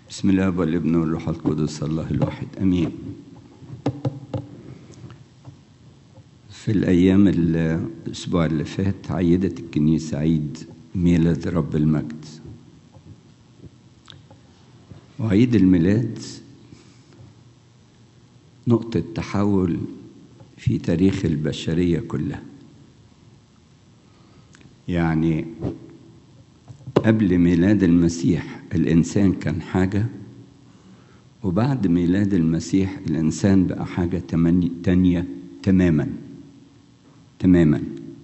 بسم الله والابن والروح القدس الله الواحد امين في الايام الاسبوع اللي فات عيدت الكنيسه عيد ميلاد رب المجد وعيد الميلاد نقطه تحول في تاريخ البشريه كلها يعني قبل ميلاد المسيح الإنسان كان حاجة وبعد ميلاد المسيح الإنسان بقى حاجة تانية تماما تماما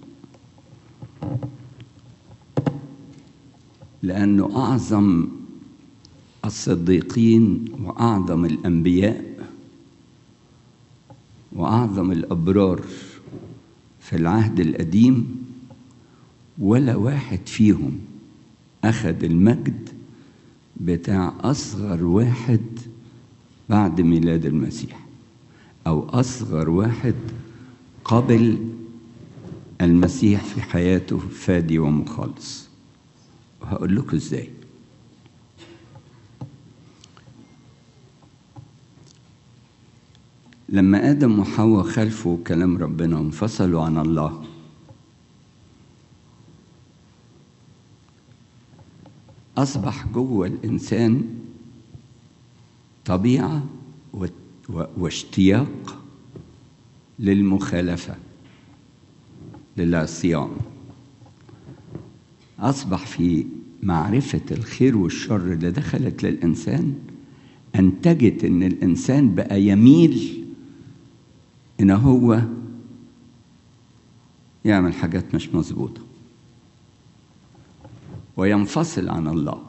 لأنه أعظم الصديقين وأعظم الأنبياء وأعظم الأبرار في العهد القديم ولا واحد فيهم أخذ المجد بتاع أصغر واحد بعد ميلاد المسيح أو أصغر واحد قبل المسيح في حياته فادي ومخلص وهقول لكم ازاي لما آدم وحواء خلفوا كلام ربنا وانفصلوا عن الله أصبح جوه الإنسان طبيعة واشتياق للمخالفة للعصيان أصبح في معرفة الخير والشر اللي دخلت للإنسان أنتجت إن الإنسان بقى يميل إن هو يعمل حاجات مش مظبوطه وينفصل عن الله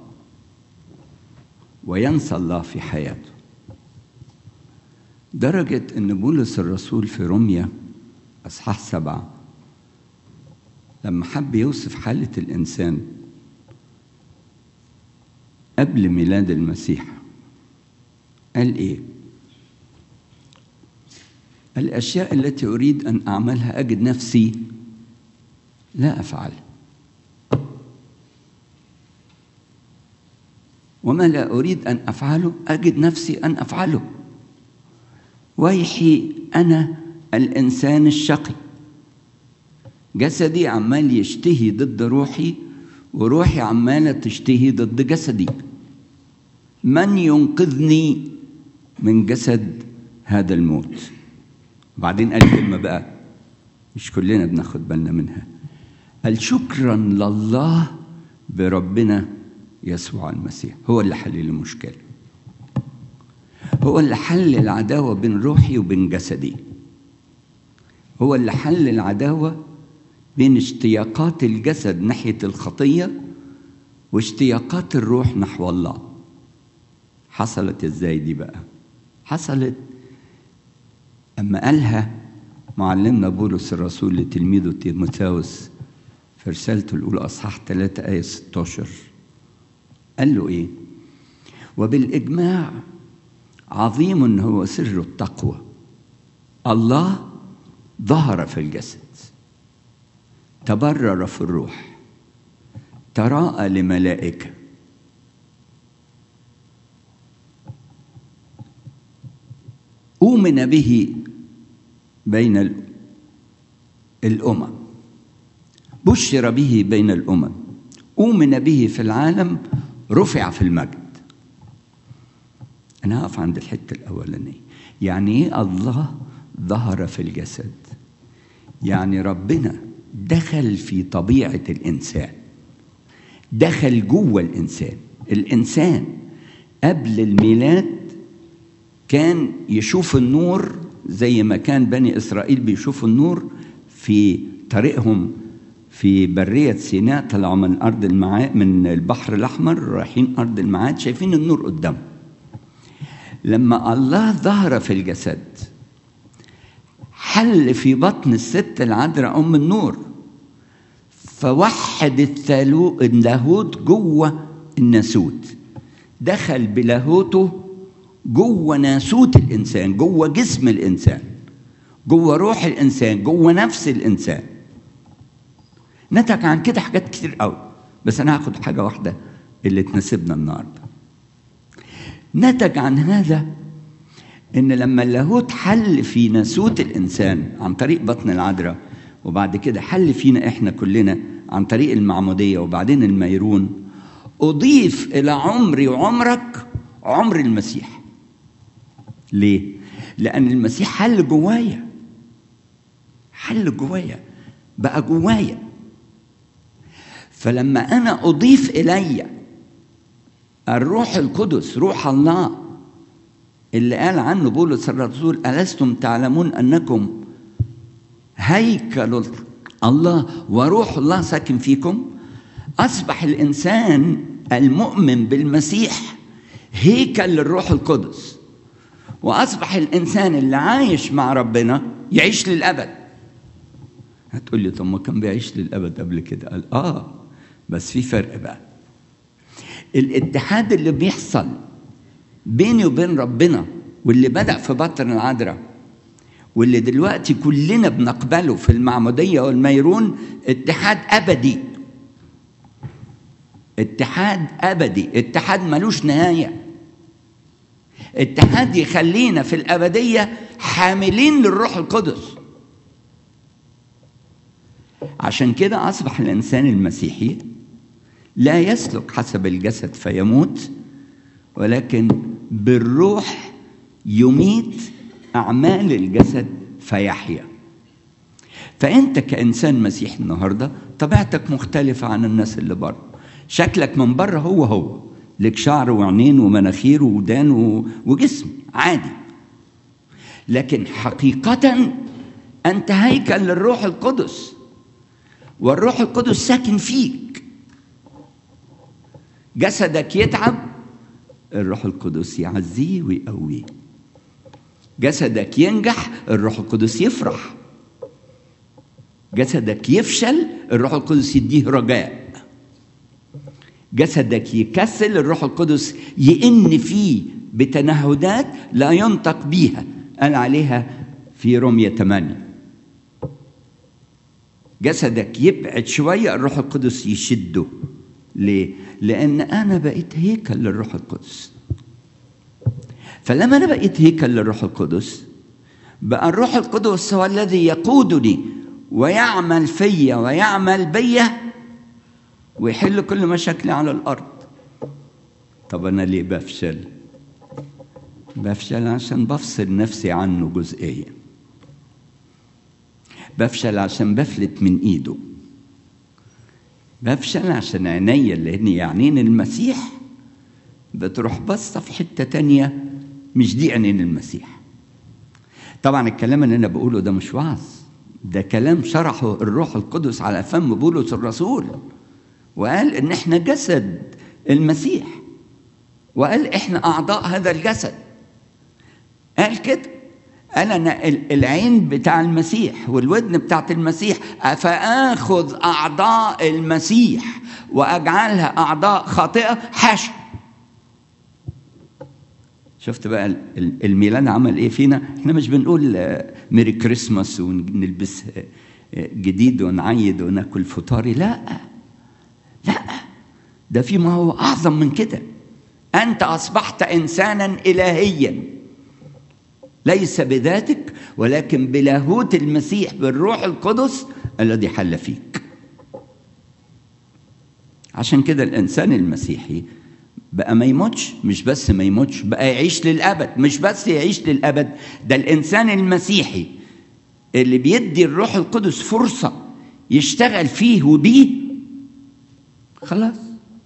وينسى الله في حياته درجة أن بولس الرسول في روميا أصحاح سبعة لما حب يوصف حالة الإنسان قبل ميلاد المسيح قال إيه؟ الأشياء التي أريد أن أعملها أجد نفسي لا أفعلها وما لا أريد أن أفعله أجد نفسي أن أفعله ويحي أنا الإنسان الشقي جسدي عمال يشتهي ضد روحي وروحي عمالة تشتهي ضد جسدي من ينقذني من جسد هذا الموت بعدين قال كلمة بقى مش كلنا بناخد بالنا منها قال شكرا لله بربنا يسوع المسيح هو اللي حل المشكلة هو اللي حل العداوة بين روحي وبين جسدي هو اللي حل العداوة بين اشتياقات الجسد ناحية الخطية واشتياقات الروح نحو الله حصلت ازاي دي بقى حصلت أما قالها معلمنا بولس الرسول لتلميذه تيموثاوس في رسالته الأولى أصحاح 3 آية 16 قال له ايه وبالاجماع عظيم هو سر التقوى الله ظهر في الجسد تبرر في الروح تراءى لملائكه أؤمن به بين الأمم بشر به بين الأمم أؤمن به في العالم رفع في المجد أنا هقف عند الحتة الأولانية يعني إيه الله ظهر في الجسد يعني ربنا دخل في طبيعة الإنسان دخل جوه الإنسان الإنسان قبل الميلاد كان يشوف النور زي ما كان بني إسرائيل بيشوفوا النور في طريقهم في برية سيناء طلعوا من أرض المعاد من البحر الأحمر رايحين أرض المعاد شايفين النور قدامهم لما الله ظهر في الجسد حل في بطن الست العذراء أم النور فوحد الثالو اللاهوت جوه الناسوت دخل بلاهوته جوه ناسوت الإنسان جوه جسم الإنسان جوه روح الإنسان جوه نفس الإنسان نتج عن كده حاجات كتير قوي بس انا هاخد حاجه واحده اللي تناسبنا النهارده نتج عن هذا ان لما اللاهوت حل في ناسوت الانسان عن طريق بطن العذراء وبعد كده حل فينا احنا كلنا عن طريق المعموديه وبعدين الميرون اضيف الى عمري وعمرك عمر المسيح ليه لان المسيح حل جوايا حل جوايا بقى جوايا فلما انا اضيف الي الروح القدس روح الله اللي قال عنه بولس الرسول ألستم تعلمون أنكم هيكل الله وروح الله ساكن فيكم أصبح الإنسان المؤمن بالمسيح هيكل للروح القدس وأصبح الإنسان اللي عايش مع ربنا يعيش للأبد هتقول لي طب ما كان بيعيش للأبد قبل كده قال آه بس في فرق بقى الاتحاد اللي بيحصل بيني وبين ربنا واللي بدأ في بطن العذراء واللي دلوقتي كلنا بنقبله في المعمودية والميرون اتحاد أبدي اتحاد أبدي اتحاد ملوش نهاية اتحاد يخلينا في الأبدية حاملين للروح القدس عشان كده أصبح الإنسان المسيحي لا يسلك حسب الجسد فيموت ولكن بالروح يميت اعمال الجسد فيحيا فانت كانسان مسيحي النهارده طبيعتك مختلفه عن الناس اللي بره شكلك من بره هو هو لك شعر وعينين ومناخير وودان وجسم عادي لكن حقيقه انت هيكل للروح القدس والروح القدس ساكن فيك جسدك يتعب الروح القدس يعزيه ويقويه جسدك ينجح الروح القدس يفرح جسدك يفشل الروح القدس يديه رجاء جسدك يكسل الروح القدس يئن فيه بتنهدات لا ينطق بيها قال عليها في رومية 8 جسدك يبعد شوية الروح القدس يشده ليه؟ لأن أنا بقيت هيكل للروح القدس فلما أنا بقيت هيكل للروح القدس بقى الروح القدس هو الذي يقودني ويعمل فيا ويعمل بيا ويحل كل مشاكلي على الأرض طب أنا ليه بفشل؟ بفشل عشان بفصل نفسي عنه جزئيا بفشل عشان بفلت من ايده بفشل عشان عينيا اللي هي عينين المسيح بتروح باصه في حته تانية مش دي عينين المسيح طبعا الكلام اللي انا بقوله ده مش وعظ ده كلام شرحه الروح القدس على فم بولس الرسول وقال ان احنا جسد المسيح وقال احنا اعضاء هذا الجسد قال كده قال انا العين بتاع المسيح والودن بتاعت المسيح فاخذ اعضاء المسيح واجعلها اعضاء خاطئه حاشا شفت بقى الميلاد عمل ايه فينا احنا مش بنقول ميري كريسماس ونلبس جديد ونعيد وناكل فطاري لا لا ده في ما هو اعظم من كده انت اصبحت انسانا الهيا ليس بذاتك ولكن بلاهوت المسيح بالروح القدس الذي حل فيك عشان كده الانسان المسيحي بقى ما يموتش مش بس ما يموتش بقى يعيش للابد مش بس يعيش للابد ده الانسان المسيحي اللي بيدي الروح القدس فرصه يشتغل فيه وبيه خلاص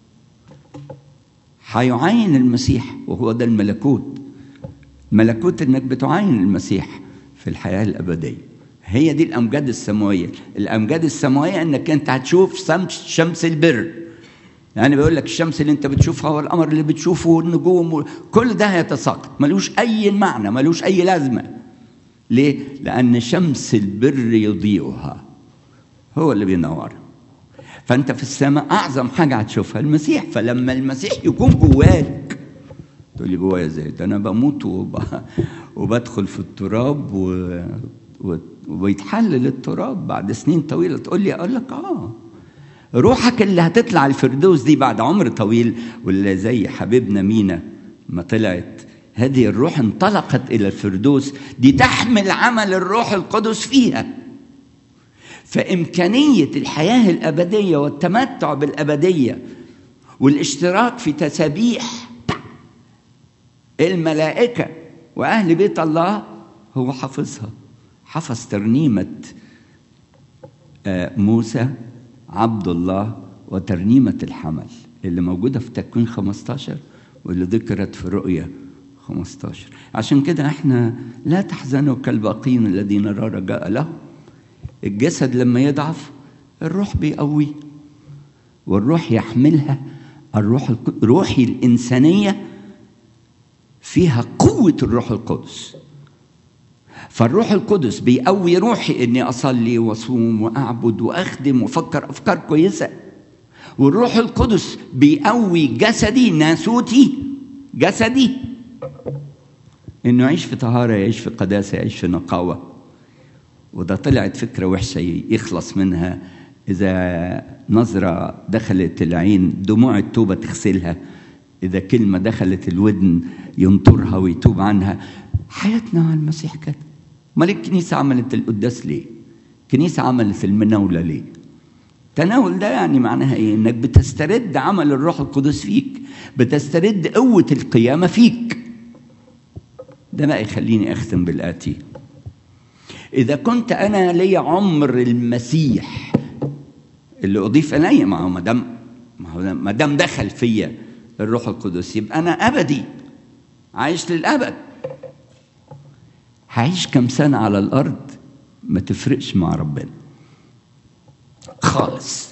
هيعاين المسيح وهو ده الملكوت ملكوت انك بتعاين المسيح في الحياه الابديه هي دي الامجاد السماويه الامجاد السماويه انك انت هتشوف شمس شمس البر يعني بيقول لك الشمس اللي انت بتشوفها والقمر اللي بتشوفه والنجوم كل ده هيتساقط ملوش اي معنى ملوش اي لازمه ليه لان شمس البر يضيئها هو اللي بينورها فانت في السماء اعظم حاجه هتشوفها المسيح فلما المسيح يكون جواك تقول لي جوايا ازاي ده انا بموت وب... وبدخل في التراب و... و... وبيتحلل التراب بعد سنين طويله تقول لي اقول لك اه روحك اللي هتطلع الفردوس دي بعد عمر طويل واللي زي حبيبنا مينا ما طلعت هذه الروح انطلقت الى الفردوس دي تحمل عمل الروح القدس فيها فامكانيه الحياه الابديه والتمتع بالابديه والاشتراك في تسابيح الملائكه واهل بيت الله هو حافظها حفظ ترنيمه موسى عبد الله وترنيمه الحمل اللي موجوده في تكوين 15 واللي ذكرت في رؤيا 15 عشان كده احنا لا تحزنوا كالباقين الذين لا رجاء لهم الجسد لما يضعف الروح بيقويه والروح يحملها الروح روحي الإنسانية فيها قوة الروح القدس فالروح القدس بيقوي روحي اني اصلي واصوم واعبد واخدم وافكر افكار كويسه والروح القدس بيقوي جسدي ناسوتي جسدي انه يعيش في طهاره يعيش في قداسه يعيش في نقاوه وده طلعت فكره وحشه يخلص منها اذا نظره دخلت العين دموع التوبه تغسلها اذا كلمه دخلت الودن ينطرها ويتوب عنها حياتنا مع المسيح كده امال الكنيسه عملت القداس ليه الكنيسه عملت المناوله ليه التناول ده يعني معناها ايه انك بتسترد عمل الروح القدس فيك بتسترد قوه القيامه فيك ده بقى يخليني اختم بالاتي اذا كنت انا لي عمر المسيح اللي اضيف الي ما هو ما دام ما دام دخل فيا الروح القدس يبقى انا ابدي عايش للابد هعيش كم سنه على الارض ما تفرقش مع ربنا خالص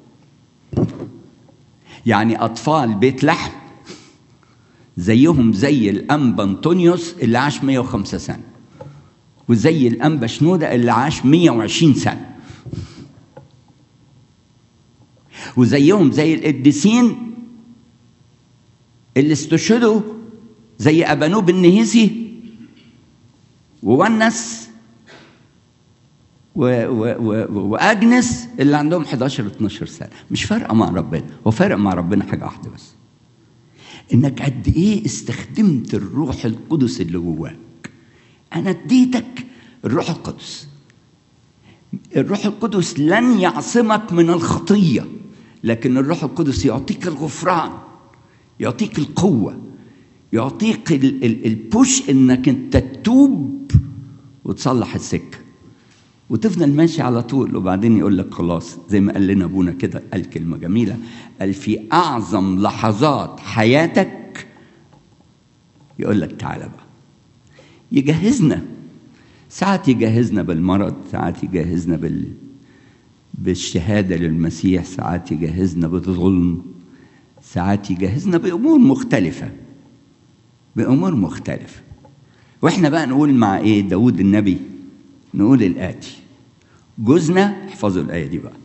يعني اطفال بيت لحم زيهم زي الانبا انطونيوس اللي عاش 105 سنه وزي الانبا شنوده اللي عاش 120 سنه وزيهم زي القديسين اللي استشهدوا زي ابانوب النهيسي وونس و و و واجنس اللي عندهم 11 12 سنه مش فارقه مع ربنا هو فارق مع ربنا حاجه واحده بس انك قد ايه استخدمت الروح القدس اللي جواك انا اديتك الروح القدس الروح القدس لن يعصمك من الخطيه لكن الروح القدس يعطيك الغفران يعطيك القوه يعطيك البوش انك انت تتوب وتصلح السكه وتفضل ماشي على طول وبعدين يقول لك خلاص زي ما قال لنا ابونا كده قال كلمه جميله قال في اعظم لحظات حياتك يقول لك تعالى بقى يجهزنا ساعات يجهزنا بالمرض ساعات يجهزنا بال بالشهاده للمسيح ساعات يجهزنا بالظلم ساعات يجهزنا بامور مختلفه بامور مختلفه واحنا بقى نقول مع ايه داود النبي نقول الآتي جوزنا احفظوا الآية دي بقى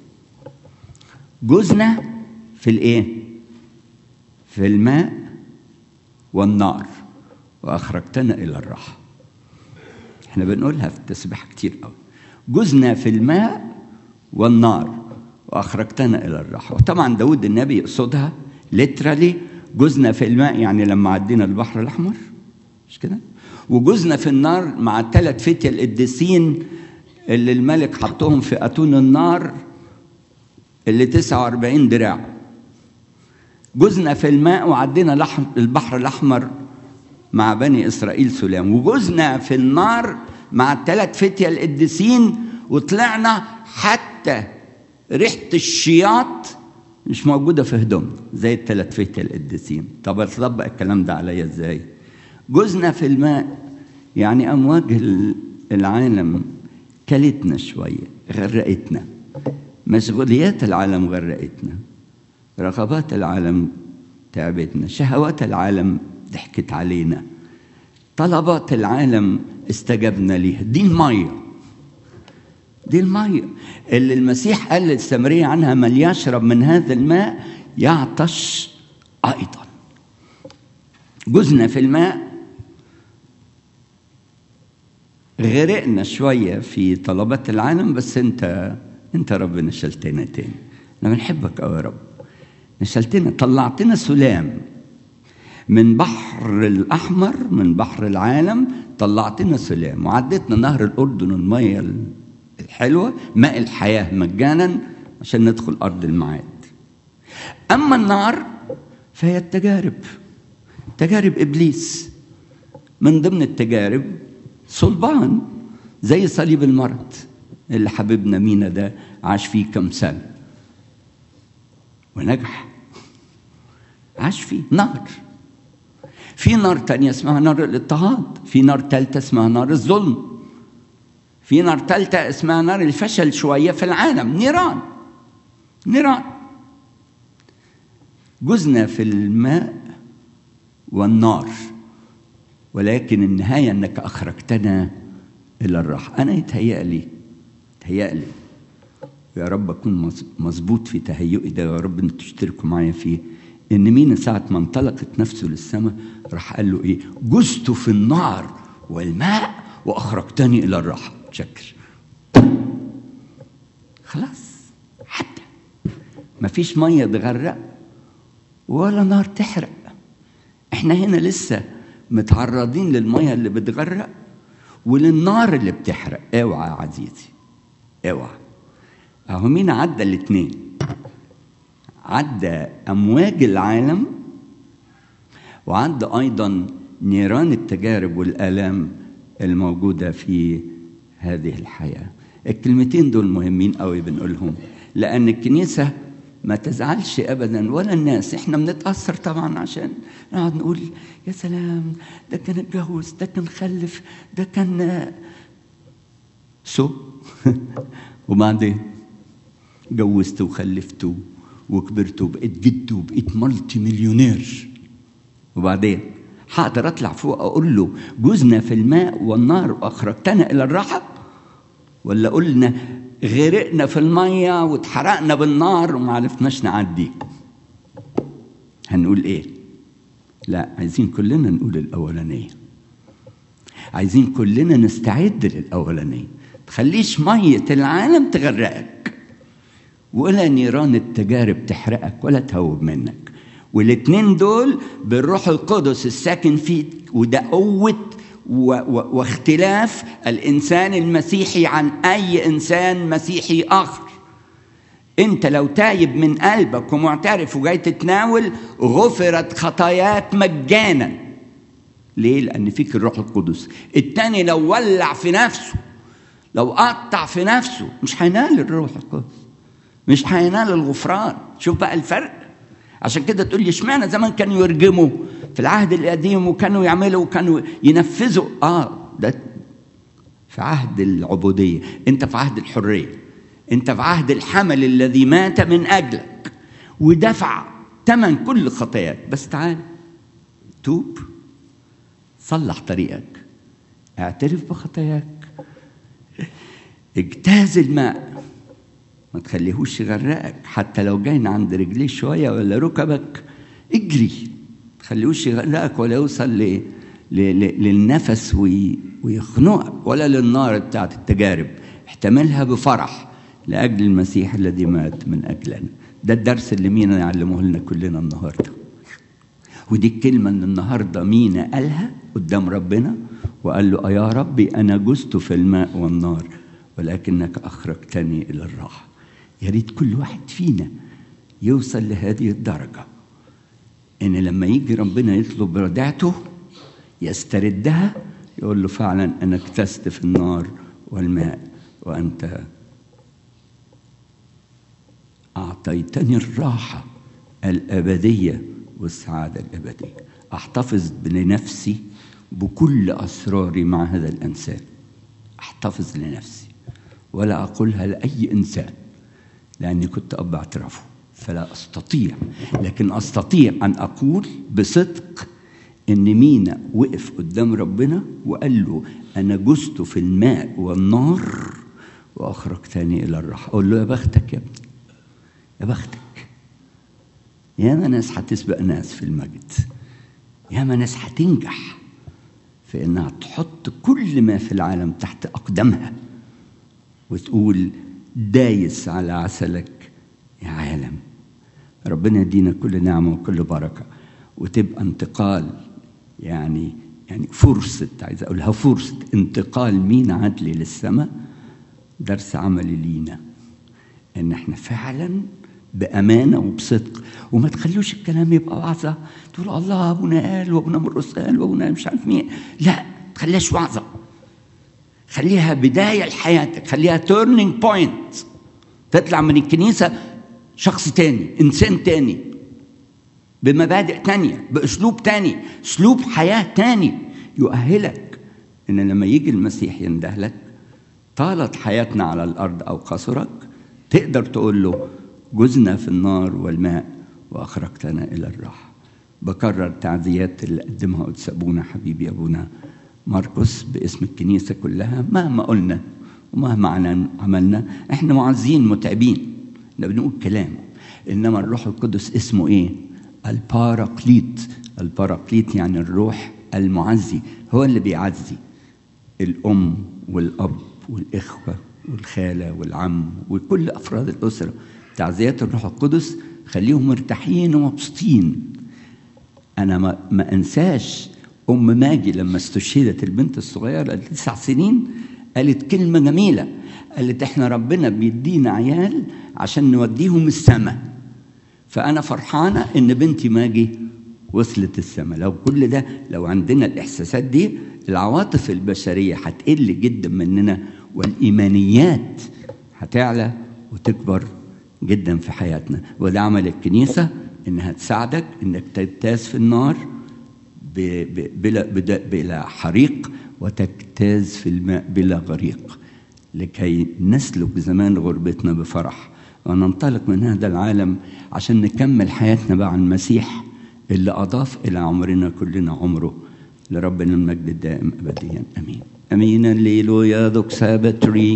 جوزنا في الإيه؟ في الماء والنار وأخرجتنا إلى الراحة احنا بنقولها في التسبيح كتير قوي جوزنا في الماء والنار وأخرجتنا إلى الراحة وطبعا داود النبي يقصدها ليترالي جوزنا في الماء يعني لما عدينا البحر الأحمر مش كده؟ وجوزنا في النار مع الثلاث فتية القديسين اللي الملك حطهم في أتون النار اللي 49 دراع جوزنا في الماء وعدينا البحر الأحمر مع بني إسرائيل سلام وجوزنا في النار مع الثلاث فتية القديسين وطلعنا حتى ريحة الشياط مش موجودة في هدومنا زي الثلاث فتية القديسين طب اطبق الكلام ده عليا ازاي؟ جوزنا في الماء يعني أمواج العالم كلتنا شوية غرقتنا مشغوليات العالم غرقتنا رغبات العالم تعبتنا شهوات العالم ضحكت علينا طلبات العالم استجبنا ليها دي المية دي المية اللي المسيح قال للسامرية عنها من يشرب من هذا الماء يعطش أيضا جزنا في الماء غرقنا شوية في طلبات العالم بس انت انت رب نشلتنا تاني انا بنحبك قوي يا رب نشلتنا طلعتنا سلام من بحر الأحمر من بحر العالم طلعتنا سلام وعدتنا نهر الأردن المية الحلوة ماء الحياة مجانا عشان ندخل أرض المعاد أما النار فهي التجارب تجارب إبليس من ضمن التجارب صلبان زي صليب المرض اللي حبيبنا مينا ده عاش فيه كم سنة ونجح عاش فيه نار في نار تانية اسمها نار الاضطهاد في نار تالتة اسمها نار الظلم في نار تالتة اسمها نار الفشل شوية في العالم نيران نيران جزنا في الماء والنار ولكن النهاية أنك أخرجتنا إلى الراحة أنا يتهيألي يتهيألي يا رب أكون مظبوط في تهيئي ده يا رب أنتوا تشتركوا معايا فيه إن مين ساعة ما انطلقت نفسه للسماء راح قال له إيه جزت في النار والماء وأخرجتني إلى الراحة شكر خلاص حتى مفيش مية تغرق ولا نار تحرق احنا هنا لسه متعرضين للمية اللي بتغرق وللنار اللي بتحرق اوعى يا عزيزي اوعى اهو مين عدى الاتنين عدى امواج العالم وعدى ايضا نيران التجارب والالام الموجوده في هذه الحياه الكلمتين دول مهمين قوي بنقولهم لان الكنيسه ما تزعلش ابدا ولا الناس احنا بنتاثر طبعا عشان نقعد نقول يا سلام ده كان اتجوز ده كان خلف ده كان سو وبعدين جوزت وخلفت وكبرت وبقيت جد وبقيت مالتي مليونير وبعدين هقدر اطلع فوق اقول له جوزنا في الماء والنار واخرجتنا الى الراحه ولا قلنا غرقنا في الميه واتحرقنا بالنار وما عرفناش نعدي هنقول ايه لا عايزين كلنا نقول الاولانيه عايزين كلنا نستعد للاولانيه تخليش ميه العالم تغرقك ولا نيران التجارب تحرقك ولا تهوب منك والاتنين دول بالروح القدس الساكن فيك وده قوه و و واختلاف الانسان المسيحي عن اي انسان مسيحي اخر انت لو تايب من قلبك ومعترف وجاي تتناول غفرت خطاياك مجانا ليه لان فيك الروح القدس التاني لو ولع في نفسه لو قطع في نفسه مش هينال الروح القدس مش هينال الغفران شوف بقى الفرق عشان كده تقول لي اشمعنى زمان كانوا يرجموا في العهد القديم وكانوا يعملوا وكانوا ينفذوا اه ده في عهد العبوديه انت في عهد الحريه انت في عهد الحمل الذي مات من اجلك ودفع ثمن كل خطاياك بس تعال توب صلح طريقك اعترف بخطاياك اجتاز الماء ما تخليهوش يغرقك حتى لو جاي عند رجليه شويه ولا ركبك اجري ما تخليهوش يغرقك ولا يوصل ل... ل... ل... للنفس وي... ويخنقك ولا للنار بتاعت التجارب احتملها بفرح لاجل المسيح الذي مات من اجلنا ده الدرس اللي مينا يعلمه لنا كلنا النهارده ودي الكلمه اللي النهارده مينا قالها قدام ربنا وقال له يا ربي انا جزت في الماء والنار ولكنك اخرجتني الى الراحه يا ريت كل واحد فينا يوصل لهذه الدرجه ان لما يجي ربنا يطلب ردعته يستردها يقول له فعلا انا اكتست في النار والماء وانت اعطيتني الراحه الابديه والسعاده الابديه احتفظ بنفسي بكل اسراري مع هذا الانسان احتفظ لنفسي ولا اقولها لاي انسان لاني كنت اب اعترافه فلا استطيع لكن استطيع ان اقول بصدق ان مينا وقف قدام ربنا وقال له انا جزت في الماء والنار واخرجتني الى الراحه اقول له يا بختك يا ابني يا بختك ياما ناس هتسبق ناس في المجد ياما ناس هتنجح في انها تحط كل ما في العالم تحت اقدامها وتقول دايس على عسلك يا عالم ربنا يدينا كل نعمه وكل بركه وتبقى انتقال يعني يعني فرصة عايز أقولها فرصة انتقال مين عدلي للسماء درس عملي لينا إن إحنا فعلا بأمانة وبصدق وما تخلوش الكلام يبقى وعظة تقول الله أبونا قال وأبونا مرقس قال وأبونا مش عارف مين لا تخليهاش وعظة خليها بداية لحياتك خليها تيرنينج بوينت تطلع من الكنيسة شخص تاني إنسان تاني بمبادئ تانية بأسلوب تاني أسلوب حياة تاني يؤهلك إن لما يجي المسيح يندهلك طالت حياتنا على الأرض أو قصرك تقدر تقول له جزنا في النار والماء وأخرجتنا إلى الراحة بكرر تعزيات اللي قدمها قدس أبونا حبيبي أبونا مرقس باسم الكنيسة كلها مهما قلنا ومهما عملنا احنا معزين متعبين احنا بنقول كلام انما الروح القدس اسمه ايه الباراكليت الباراكليت يعني الروح المعزي هو اللي بيعزي الام والاب والاخوه والخاله والعم وكل افراد الاسره تعزيات الروح القدس خليهم مرتاحين ومبسوطين انا ما, ما انساش ام ماجي لما استشهدت البنت الصغيره تسع سنين قالت كلمه جميله قالت احنا ربنا بيدينا عيال عشان نوديهم السماء فانا فرحانه ان بنتي ماجي وصلت السماء لو كل ده لو عندنا الاحساسات دي العواطف البشريه هتقل جدا مننا والايمانيات هتعلى وتكبر جدا في حياتنا وده عمل الكنيسه انها تساعدك انك تجتاز في النار بلا بلا حريق وتجتاز في الماء بلا غريق لكي نسلك زمان غربتنا بفرح وننطلق من هذا العالم عشان نكمل حياتنا مع المسيح اللي أضاف إلى عمرنا كلنا عمره لربنا المجد الدائم أبديا أمين أمين الليلويا دوك سابتري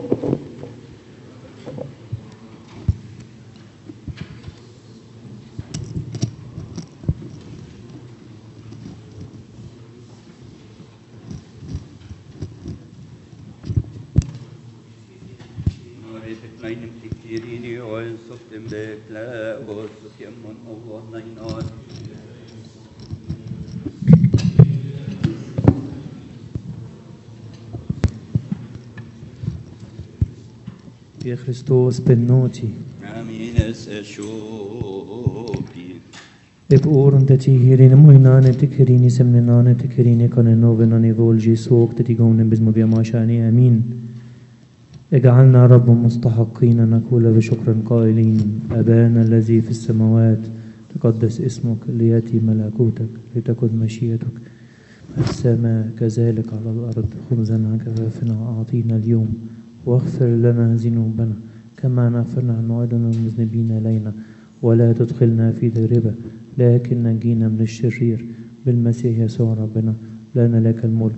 Via Christos benoti. Amines eshopi. Eb oren dat die hierin moinane te kerini semnenane te kerini kan novenani volji سوق تتيقون بزم بيماشاني أمين اجعلنا رب مستحقين نقول بشكر قائلين أبانا الذي في السماوات تقدس اسمك ليأتي ملكوتك لتكن مشيئتك في السماء كذلك على الأرض خبزنا كفافنا أعطينا اليوم واغفر لنا ذنوبنا كما نغفر عن أيضا المذنبين إلينا ولا تدخلنا في تجربة لكن نجينا من الشرير بالمسيح يسوع ربنا لنا لك الملك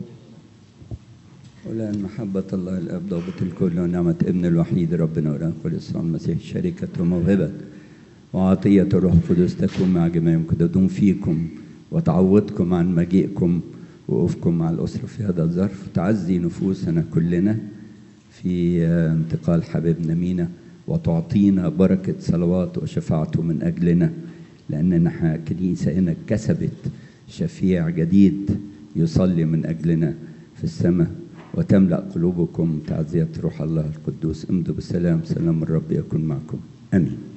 ولأن محبة الله الأب ضابط الكل ونعمة ابن الوحيد ربنا ولأن كل يسوع المسيح شركة وموهبة وعطية الروح القدس تكون مع جميعكم تدوم فيكم وتعوضكم عن مجيئكم وقوفكم مع الأسرة في هذا الظرف تعزي نفوسنا كلنا في انتقال حبيبنا مينا وتعطينا بركة صلواته وشفاعته من أجلنا لأننا كنيسة هنا كسبت شفيع جديد يصلي من أجلنا في السماء وتملأ قلوبكم تعزية روح الله القدوس امضوا بالسلام سلام الرب يكون معكم آمين